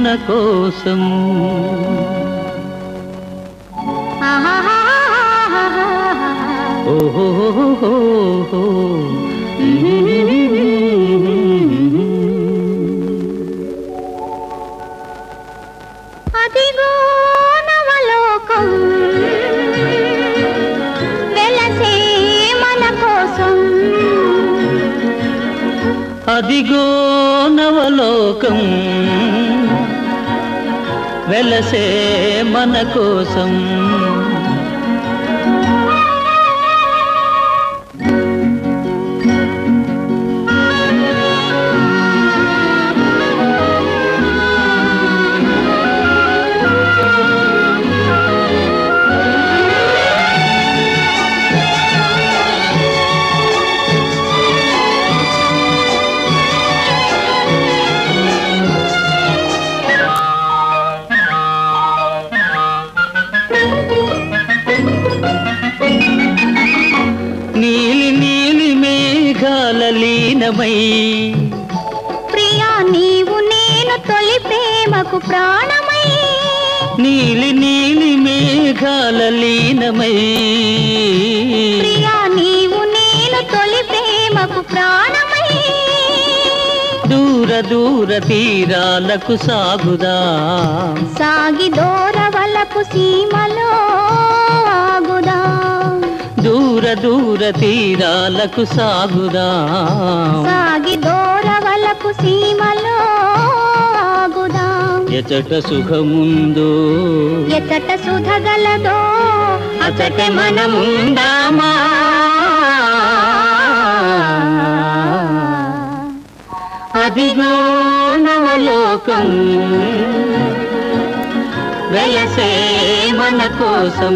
కోసం ఓహో అదిగో నవలోకం వెలసే మన కోసం అదిగో నవలోకం వెలసే మన కోసం నీలి నీలి మేఘాల లీనమై ప్రియా నీవు నేను తొలి ప్రేమకు ప్రాణమై నీలి నీలి మేఘాల లీనమై ప్రియా నీవు నేను తొలి ప్రేమకు ప్రాణమై దూర దూర తీరాలకు సాగుదా సాగి దూరవలపు సీమలో ఆగుదా దూర దూర తీరాలకు సాగుదా సాగి దూరవలపు సీమలో ఆగుదా ఎచట సుఖముందో ఎతట సుధగలదో అతట మనముందామా అదిగో నవలోకం వెలసే మన కోసం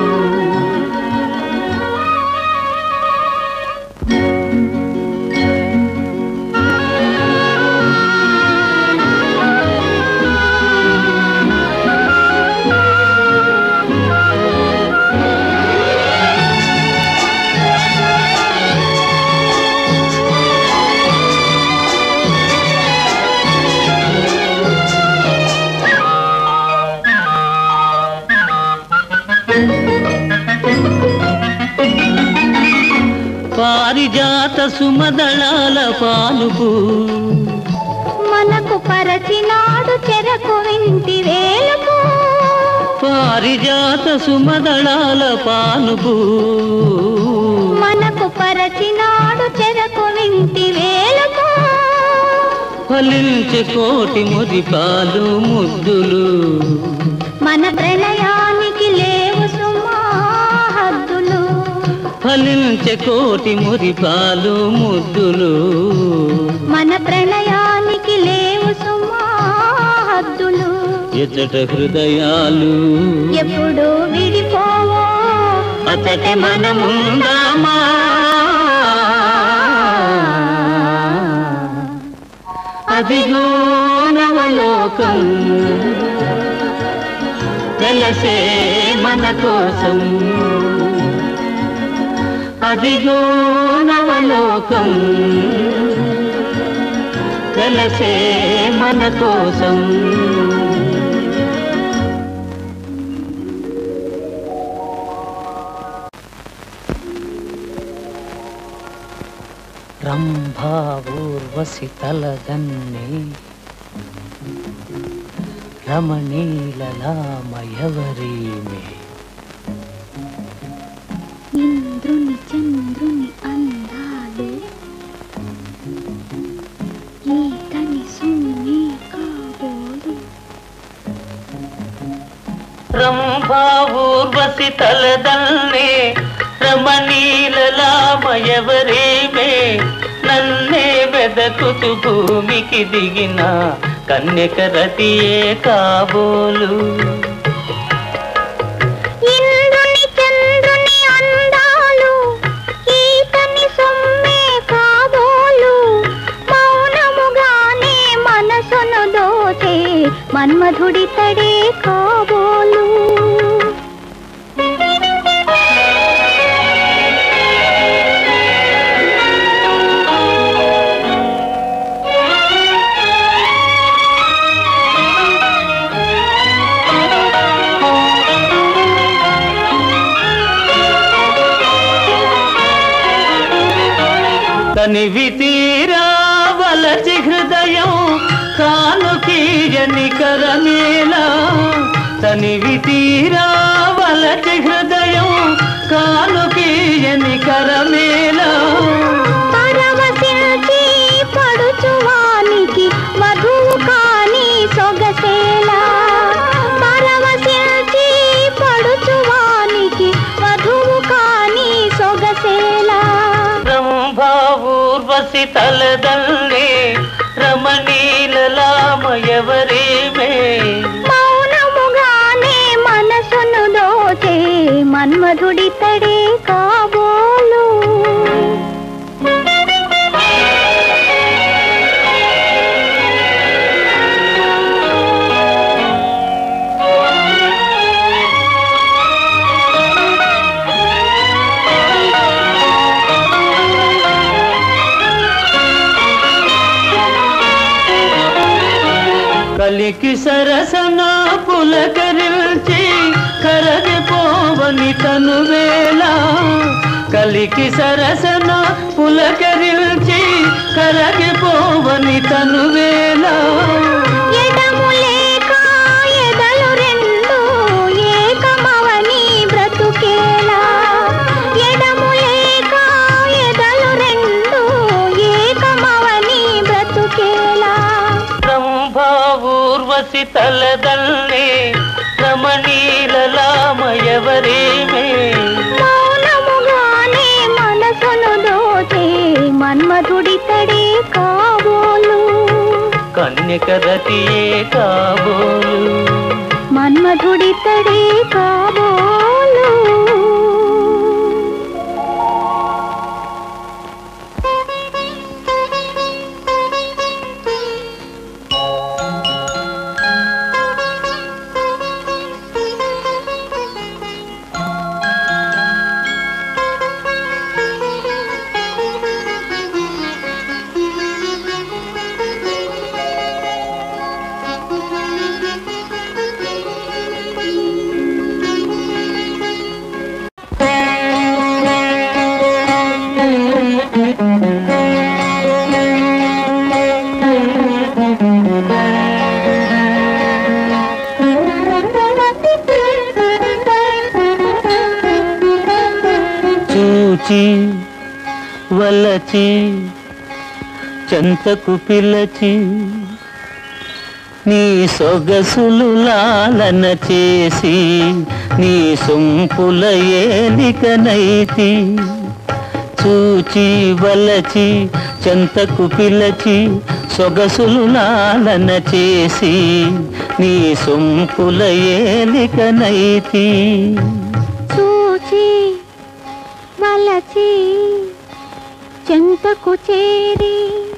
పారిజాత సుమదళాల పానుపు మనకు పరచినాడు చెరకు వింటి వేలుపు పారిజాత సుమదళాల పానుపు మనకు పరచినాడు చెరకు వింటి వేలుపు ఫలించే కోటి మురిపాలు ముద్దులు మన ప్రణయానికి లేవు సుమా హద్దులు ఫలించే కోటి మురిపాలు ముద్దులు మన ప్రణయానికి లేవు సుమా హద్దులు ఎచ్చట హృదయాలు ఎప్పుడు విడిపోవో అతట మనముందామా అదిగో నవలోకం వెలసే మన కోసం అదిగో నవలోకం వెలసే మన కోసం రంభా ఊర్వశి తలదన్నే రమణీలలామయవరీమే ఇంద్రుని చంద్రుని అందాలు ఈతని సున్ని కాబోలు రంభా ఊర్వశి తలదన్నే రమణీలలామయవరీమే నన్నే వెదకుతు భూమికి దిగిన కన్యక రతియే కాబోలు ఇంద్రుని చంద్రుని అందాలు ఈతని సొమ్మే కాబోలు మౌనముగానే మనసును దోచే మన్మధుడి తడే కాబోలు తనివి తీరా వలచి హృదయం కానుకీయని కరమేలా తనివి తీరా వలచి హృదయం కానుకీయని కరమేలా పరవశించి పడుచువానికి వధువు కాని సొగసేలా పరవశించి పడుచువానికి వధువు కాని సొగసేలా రంభా ఊర్వశి తలదల్లే రమణీలలామయవరేమే మౌనముగానే మనసును దోచే మన్మధుడితడే కాబోలు కలికి సరసన పులకరిల్చి కరగిపోవని తను వేళ కలికి సరసన పులకరిల్చి కరగిపోవని తను వేళ ఎడము లేక ఎదలు రెండు ఏకమవని బ్రతుకేలా ఎడము లేక ఎదలు రెండు ఏకమవని బ్రతుకేలా రంభా ఊర్వశి తలదల్లే రమణీలలామయవరేమే మౌనముగానే మనసును దోచే మన్మధుడితడే కాబోలు కన్యక రతియే కాబోలు మన్మధుడితడే కాబోలు చూచి వలచి చెంతకు పిలచి నీ సొగసులు లాలన చేసి నీ సొంపుల ఏలికనైతి చూచి వలచి చెంతకు పిలచి సొగసులు లాలన చేసి నీ సొంపుల ఏలికనైతి చూచి వలచి చెంతకు చేరి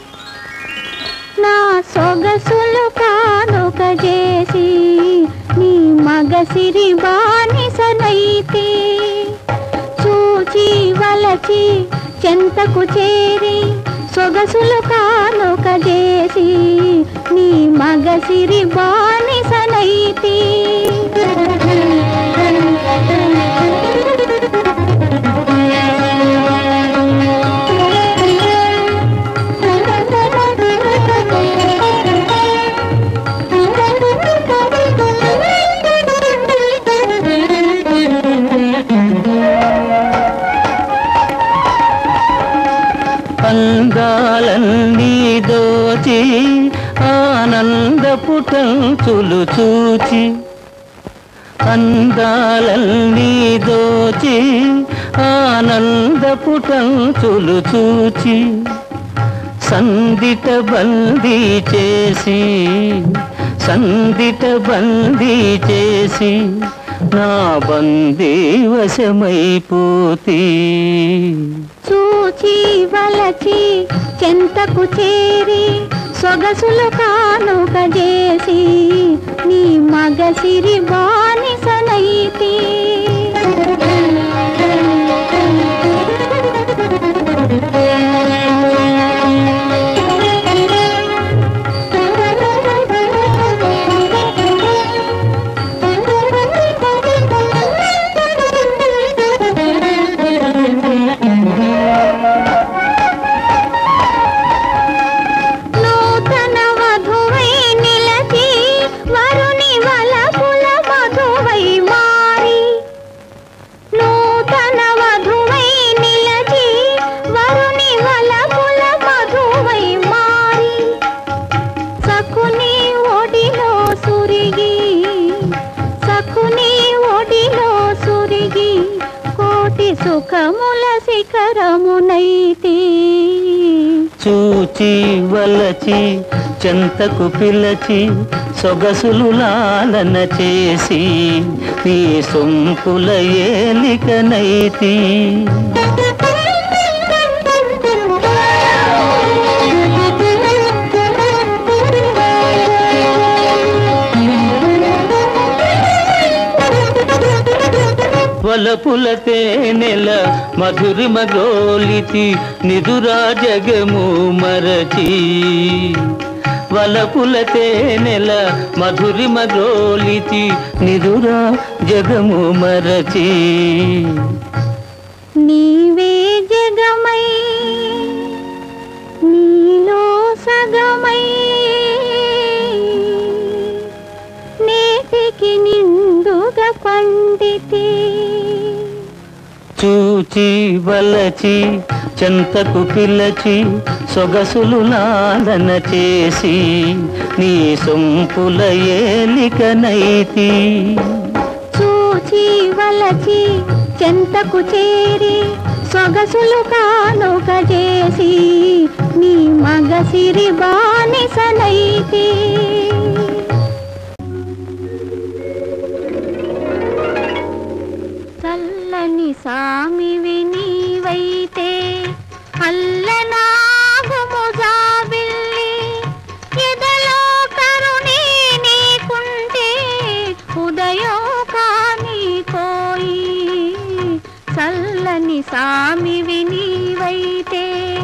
నా సొగసులు కానుక చేసి నీ మగసిరి బానిసనైతి చూచి వలచి చెంతకు చేరి సొగసులు కానుక చేసి నీ మగసిరి బానిసనైతి అందాలన్నీ దోచి ఆనందపు టంచులు చూచి అందాలన్నీ దోచి ఆనందపు టంచులు చూచి సందిట బందీ చేసి సందిట బందీ చేసి నా బందీ వశమైపోతీ చూచి వలచి చెంతకు చేరి సొగసులు కానుక చేసి నీ మగసిరి బానిసనైతి సుఖముల శిఖరమునైతి చూచి వలచి చెంతకు పిలచి సొగసులు లాలన చేసి నీ సొంపుల ఏలికనైతి వలపుల తేనెల మధురిమ గోలితి నిదురా జగము మరచి వలపుల తేనెల మధురిమ గోలితి నిదురా జగము మరచి నీవే జగమై నీలో సగమై నేటికి నిండుగా పండితే చూచి వలచి చెంతకు పిలచి సొగసులు లాలన చేసి నీ సొంపుల ఏలికనైతి చూచి వలచి చెంతకు చేరి సొగసులు కానుక చేసి నీ మగ సిరి బానిసనైతి చల్లని సామివి నీవైతే అల్లనాగుము జాబిల్లి ఎదలో కరుణే నీకుంటే ఉదయం కాని కోయి చల్లని సామివి నీవైతే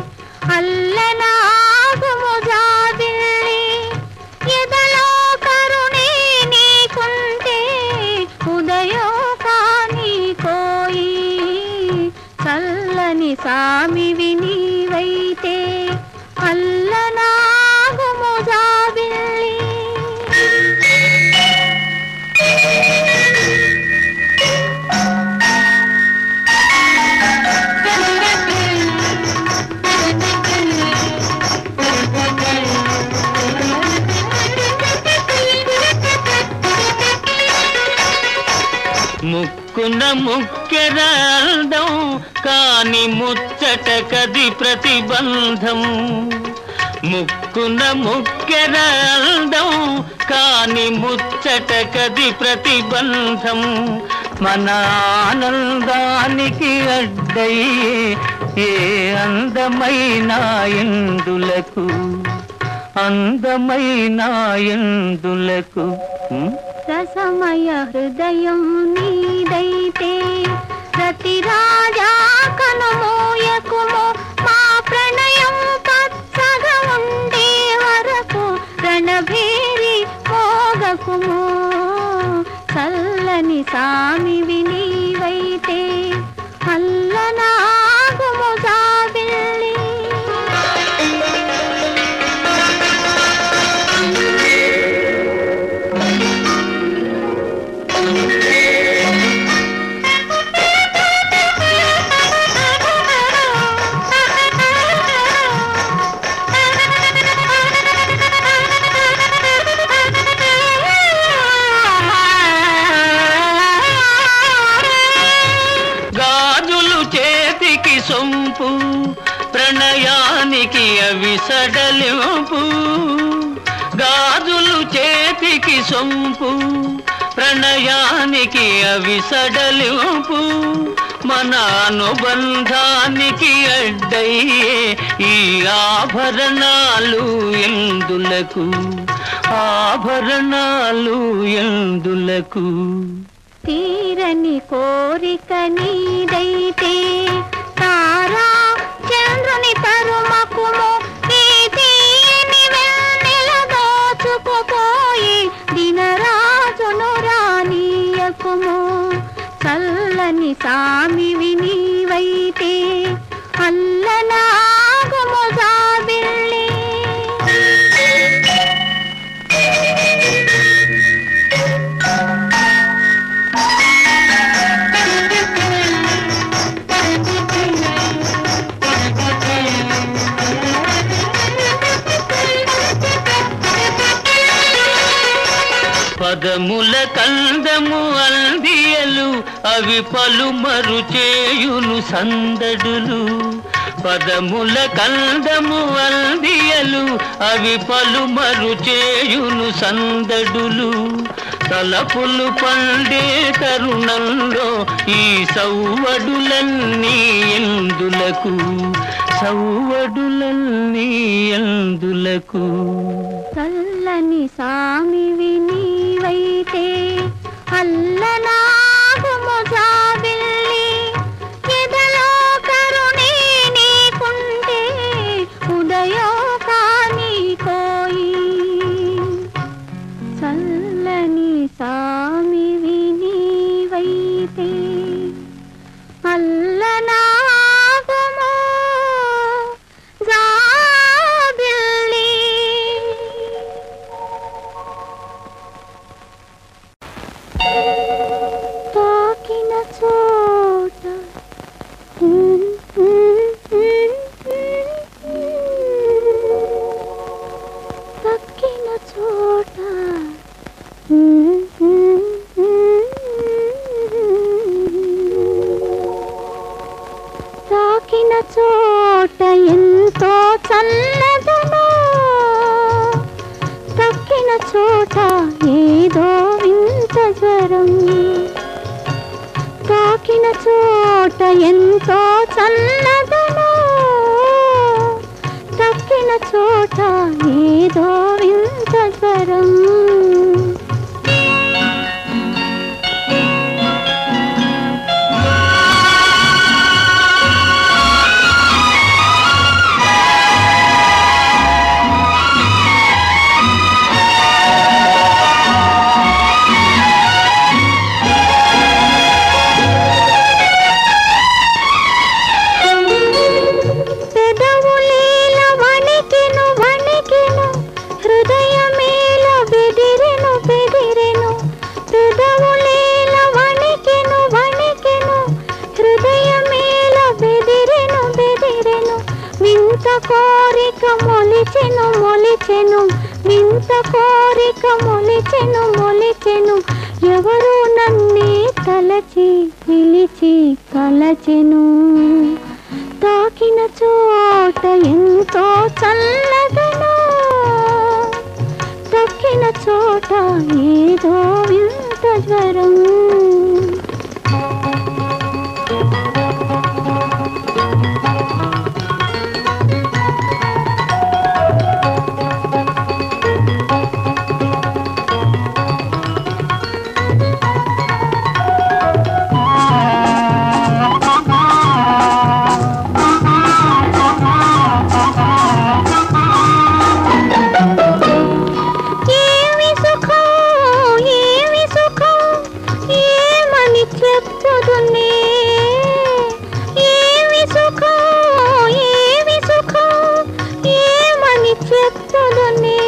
అల్లనాగుము జాబిల్లి ఎదలో కరుణే నీకుంటే ఉదయం కాని కోయి చల్లని సామివి నీవైతే అల్లనాగుము జాబిల్లి ముక్కున ముక్కెరాల్దం కాని ముచ్చట కది ప్రతిబంధం ముక్కున ముక్కెరాల్దం కాని ముచ్చట కది ప్రతిబంధం మన ఆనందానికి అడ్డయ్యే ఏ అందమైన ఎందులకు అందమైన ఎందులకు ఉం? రసమయ హృదయం నీదైతే ప్రతి రాజా కనుమోయకుము మా ప్రణయం పచ్చగా ఉండే వరకు రణభేరి మోగకుము చల్లని సామివి నీవైతే అల్లనాగుము జాబిల్లి గాజులు చేతికి సొంపు ప్రణయానికి అవి సడలింపు గాజులు చేతికి సొంపు ప్రణయానికి అవి సడలింపు మన అనుబంధానికి అడ్డయ్యే ఈ ఆభరణాలు ఎందులకు ఆభరణాలు ఎందులకు తీరని కోరిక నీదైతే తారా చంద్రుని తరుమకుము ఈ తీయని వెన్నెల దోచుకుపోయి దినరాజును రానీయకుము చల్లని సామివి నీవైతే అల్లనాగుము జాబిల్లి పదముల కందము అల్దియలు అవి పలుమరు చేయును సందడులు పదముల కందము అందియలు అవి పలుమరు చేయును సందడులు తలపులు పండే తరుణంలో ఈ సౌవడులన్నీ ఎందులకు సౌవడులన్నీ ఎందులకు చల్లని సామివి నీవైతే అల్లనాగుము జాబిల్లి ఎదలో కరుణే నీకుంటే ఉదయో కాని కోయి చల్లని సామివి నీవైతే అల్లనాగుము జాబిల్లి తాకిన చోట తక్కిన చోట తాకిన చోట ఎంతో చల్లదనో తక్కిన చోట ఏదో వింత జ్వరం తాకిన చోట ఎంతో చల్లదనో తక్కిన చోట ఏదో వింత జ్వరం పెదవులీల వణికెను వణికెను హృదయమేల బెదిరెను బెదిరెను పెదవులీల వణికెను వణికెను హృదయమేల బెదిరెను బెదిరెను వింత కోరిక మొలిచెను మొలిచెను వింత కోరిక మొలిచెను మొలిచెను ఎవరు నన్నే తలచి పిలిచి కలచెను తాకిన చోట ఎంతో చల్లదనో తక్కిన చోట ఏదో వింత జ్వరం ఏమి సుఖం ఏమి సుఖం ఏమని చెప్పుదునే ఏమి సుఖం ఏమి సుఖం ఏమని చెప్పుదునే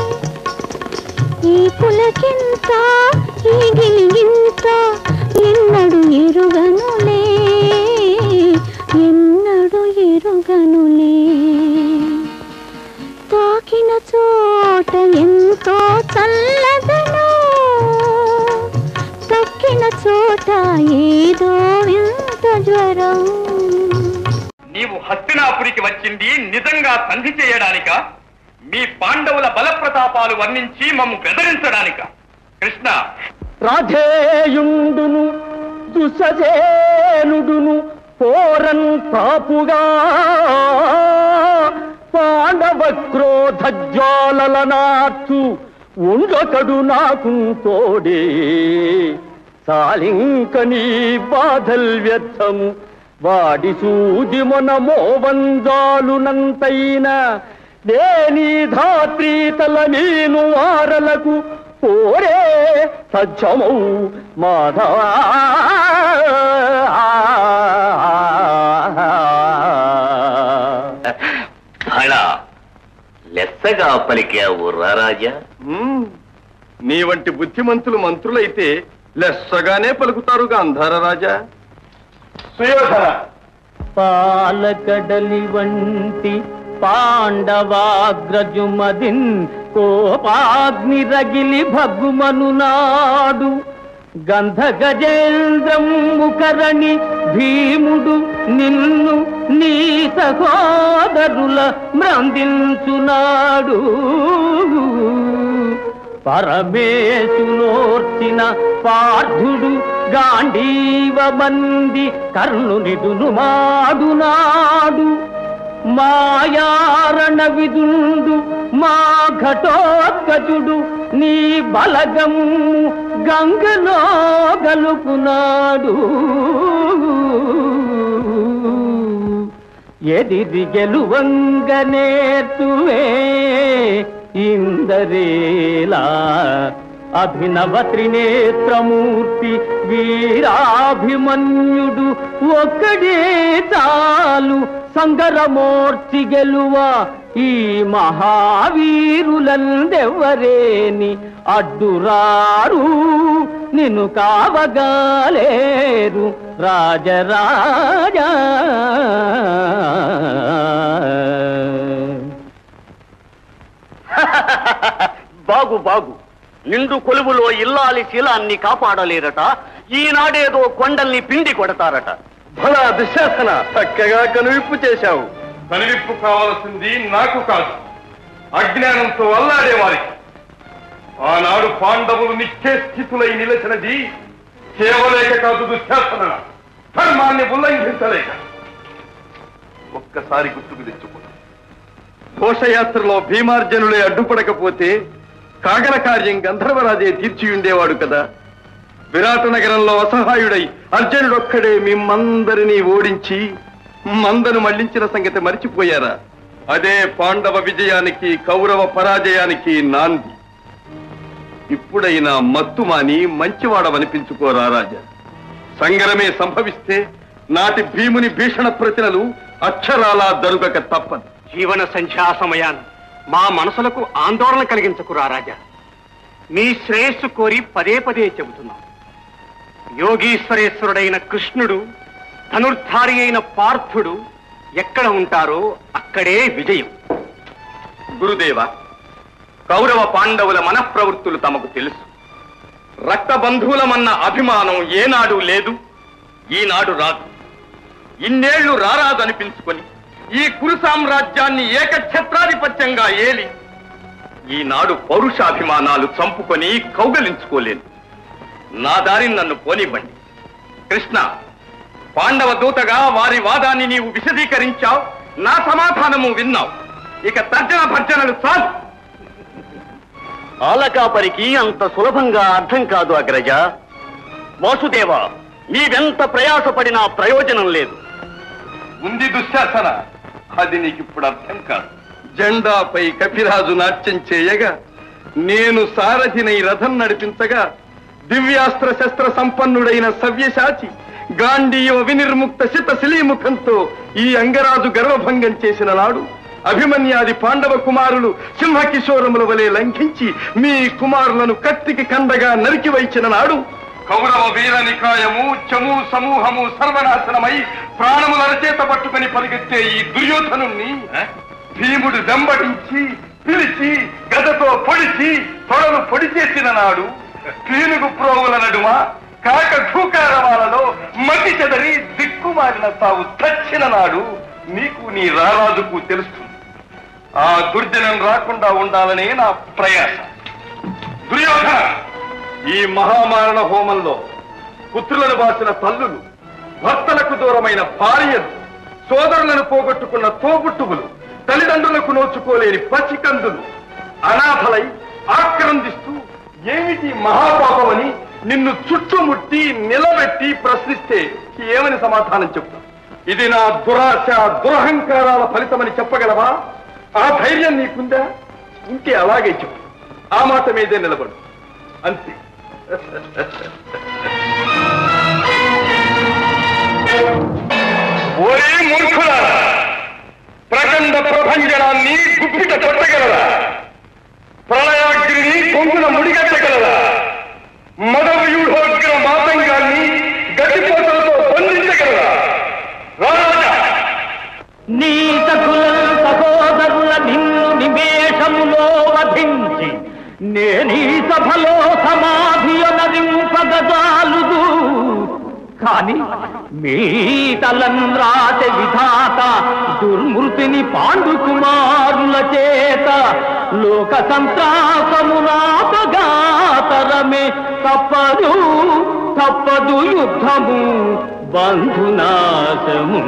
ఈ పులకింత ఈ గిలిగింత ఎన్నడు ఎరుగనులే ఎన్నడు ఎరుగనులే తాకిన చోట ఎంతో చల్లదనో తక్కిన చోట ఏదో వింత జ్వరం నీవు హస్తినాపురికి వచ్చింది నిజంగా సంధి చేయడానిక మీ పాండవుల బలప్రతాపాలు వర్ణించి మమ్ము బెదిరించడానిక కృష్ణ రాధేయుండును దుసజేనుడును పోరన్ తాపుగా పాండవ క్రోధ జ్వాలల నార్చు ఉండొకడు నాకు తోడే సాలింక నీ బాధల్ వ్యర్థము వాడి సూది మొన మోవంజాలునంతైన నేనీ ధాత్రీతల నీను వారలకు పోరే సజ్జమౌ మాధవా ఫళ లెస్సగా పలికావు రారాజా మ్మ్. నీ వంటి బుద్ధిమంతులు మంత్రులైతే లెస్సగానే పలుకుతారుగా అంధార రాజా సుయోధన పాలకడలి వంటి పాండవాగ్రజుమదిన్ కోపాగ్ని రగిలి భగ్గుమను నాడు గంధ గజేంద్రముకరణి భీముడు నిన్ను నీ సహోదరుల మ్రందించునాడు పరమేశునోర్చిన పార్థుడు గాంధీవ మంది కర్ణునిదును మాడునాడు మాయారణ విదుండు మా ఘటోత్కచుడు నీ బలగము గంగలో గలుపునాడు ఎదిరి గెలువంగ నేర్చువే ఇందరేలా అభినవ త్రినేత్రమూర్తి వీరాభిమన్యుడు ఒక్కడే చాలు సంగరమూర్తి గెలువ ఈ మహావీరులందెవరేని అడ్డురారు నిన్ను కావగాలేరు రాజరాజా బాగు బాగు నిండు కొలువులో ఇల్లాలి శీలాన్ని కాపాడలేరట ఈనాడేదో కొండల్ని పిండి కొడతారట భలా దుశ్శాసన చక్కగా కనువిప్పు చేశావు కనువిప్పు కావలసింది నాకు కాదు అజ్ఞానంతో అల్లాడే వారికి ఆనాడు పాండవులు నిత్య స్థితులై నిలిచినది కేవలేక కాదు దుశ్శాసన ధర్మాన్ని ఉల్లంఘించలేక ఒక్కసారి గుర్తుకు తెచ్చుకో ఘోషయాత్రలో భీమార్జనులే అడ్డుపడకపోతే కాగల కార్యం గంధర్వరాజే తీర్చి ఉండేవాడు కదా విరాట నగరంలో అసహాయుడై అర్జునుడొక్కడే మిమ్మందరినీ ఓడించి మందను మళ్లించిన సంగతి మరిచిపోయారా అదే పాండవ విజయానికి కౌరవ పరాజయానికి నాంది ఇప్పుడైనా మత్తు మాని మంచివాడవనిపించుకోరా రాజా సంగరమే సంభవిస్తే నాటి భీముని భీషణ ప్రతినలు అక్షరాలా దరుగక తప్పదు జీవన సంధ్యా సమయాన్ని మా మనసులకు ఆందోళన కలిగించకురా రాజా మీ శ్రేయస్సు కోరి పదే పదే చెబుతున్నాం యోగీశ్వరేశ్వరుడైన కృష్ణుడు ధనుర్ధారి అయిన పార్థుడు ఎక్కడ ఉంటారో అక్కడే విజయం గురుదేవ కౌరవ పాండవుల మనఃప్రవృత్తులు తమకు తెలుసు రక్త బంధువులమన్న అభిమానం ఏనాడు లేదు ఈనాడు రాదు ఇన్నేళ్లు రారాదనిపించుకొని ఈ కురు సామ్రాజ్యాన్ని ఏకఛత్రాధిపత్యంగా ఏలి ఈనాడు పౌరుషాభిమానాలు చంపుకొని కౌగలించుకోలేను నా దారిని నన్ను పోనివ్వండి కృష్ణ పాండవ దూతగా వారి వాదాన్ని నీవు విశదీకరించావు నా సమాధానము విన్నావు ఇక తర్జన భర్జనలు చాలు ఆలకాపరికి అంత సులభంగా అర్థం కాదు అగ్రజ వాసుదేవ నీవెంత ప్రయాసపడినా ప్రయోజనం లేదు ఉంది దుశ్శాసన అది నీకు ఇప్పుడు అర్థం కాదు జెండాపై కపిరాజు నాట్యం చేయగా నేను సారథినై రథం నడిపించగా దివ్యాస్త్ర శస్త్ర సంపన్నుడైన సవ్యసాచి గాంధీయ వినిర్ముక్త శిత శిలీముఖంతో ఈ అంగరాజు గర్వభంగం చేసిన నాడు అభిమన్యాది పాండవ కుమారులు సింహకిశోరముల వలె లంఘించి మీ కుమారులను కత్తికి కండగా నరికి వైచిన నాడు కౌరవ వీర నికాయము చము సమూహము సర్వనాశనమై ప్రాణముల రచేత పట్టుకుని పరిగెత్తే ఈ దుర్యోధనుణ్ణి భీముడు వెంబడించి పిలిచి గదతో పొడిచి తొడలు పొడి చేసిన నాడు పీనుగు ప్రోగుల నడుమ కాక ఘూకారవాలలో మతి చెదరి దిక్కుమారిన తావు చచ్చిన నాడు నీకు నీ రారాజుకు తెలుస్తుంది ఆ దుర్జనం రాకుండా ఉండాలనే నా ప్రయాస దుర్యోధన ఈ మహామారణ హోమంలో పుత్రులను బాసిన తల్లులు భర్తలకు దూరమైన భార్యలు సోదరులను పోగొట్టుకున్న తోబుట్టువులు తల్లిదండ్రులకు నోచుకోలేని పసికందులు అనాథలై ఆక్రందిస్తూ ఏమిటి మహాపాపమని నిన్ను చుట్టుముట్టి నిలబెట్టి ప్రశ్నిస్తే ఏమని సమాధానం చెప్తావు ఇది నా దురాశ దురహంకారాల ఫలితమని చెప్పగలవా ఆ ధైర్యం నీకుందా ఉంటే అలాగే చెప్పు ఆ మాట మీదే నిలబడు అంతే ఓరే మూర్ఖులారా ప్రచండ ప్రభంజనాన్ని గుప్పిట కొట్టగలరా ప్రళయాగ్రిని కొంగున ముడిగట్టగలరా మదవ్యూఢోగ్ర మాతంగాన్ని గట్టిపోతలతో బంధించగలరా రాజా నీ సఖుల సహోదరుల నిన్ను నిమేషములో వధించి నేనీ సభలో సమాధియనరింపగదా కాని మీ తలంద్రాత విధాత దుర్మృతిని పాండు కుమారుల చేత లోక సంత్రాసమునాపగాతరమే తప్పదు తప్పదు యుద్ధము బంధునాశము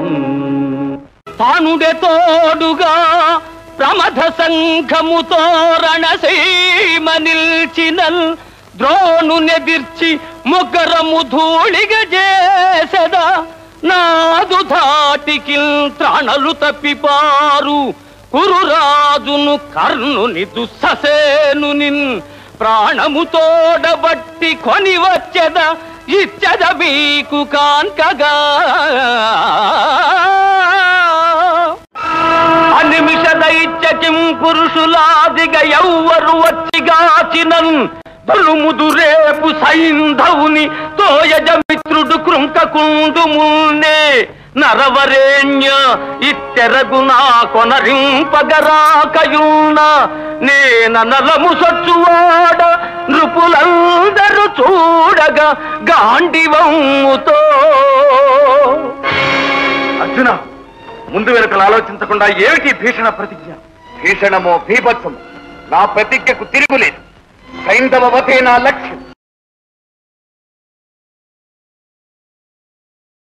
తానుడే తోడుగా ప్రమథ సంఘముతో రణసీమ నిల్చినల్ ద్రోణు నెదిర్చి ముగ్గరము ధూళిగ చేసదా నాదు ధాటికి త్రాణలు తప్పిపారు కురురాజును కర్ణుని దుస్ససేనుని ప్రాణము తోడబట్టి కొని వచ్చెద ఇచ్చద మీకు కాన్కగా అనిమిష దైత్యకిం పురుషులాదిగ ఎవ్వరు వచ్చిగాచినన్ తొలుముదు రేపు సైంధవుని తోయజ మిత్రుడు కృంకకుండు మున్నే నరవరేణ్య ఇత్తెరగు నా కొనరింపగరాకయున్న నేన నలము సొచ్చువాడ నృపులందరూ చూడగా గాండివమ్ముతో అర్జున ముందు వెనుకలు ఆలోచించకుండా ఏమిటి భీషణ ప్రతిజ్ఞ భీషణమో భీభత్సము నా ప్రతిజ్ఞకు తిరుగులేదు సైంధవ వధే నా లక్ష్యం